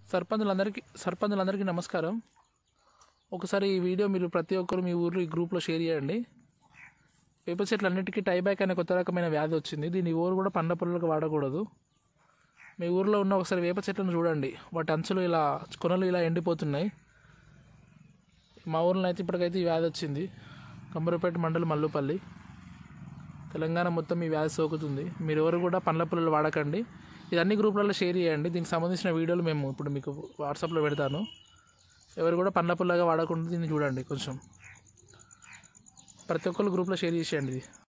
సర్పంచులందరికీ సర్పంచులందరికీ నమస్కారం ఒకసారి ఈ వీడియో మీరు ప్రతి ఒక్కరు మీ ఊర్లో ఈ గ్రూప్లో షేర్ చేయండి వేప చెట్లు అన్నిటికీ టైబ్యాక్ అనే కొత్త రకమైన వ్యాధి వచ్చింది దీన్ని ఊరు కూడా పండ్ల పొలాలకు వాడకూడదు మీ ఊర్లో ఉన్న ఒకసారి వేప చెట్లను చూడండి వాటి అంచులు ఇలా కొనలు ఇలా ఎండిపోతున్నాయి మా ఊర్లో అయితే ఇప్పటికైతే ఈ వ్యాధి వచ్చింది కంబరపేట మండలం మల్లుపల్లి తెలంగాణ మొత్తం ఈ వ్యాధి సోకుతుంది మీరు ఎవరు కూడా పండ్ల పుల్లలు వాడకండి ఇది అన్ని గ్రూపులలో షేర్ చేయండి దీనికి సంబంధించిన వీడియోలు మేము ఇప్పుడు మీకు వాట్సాప్లో పెడతాను ఎవరు కూడా పండ్ల పుల్లగా వాడకుండా దీన్ని చూడండి కొంచెం ప్రతి ఒక్కరు గ్రూప్లో షేర్ చేసేయండి ఇది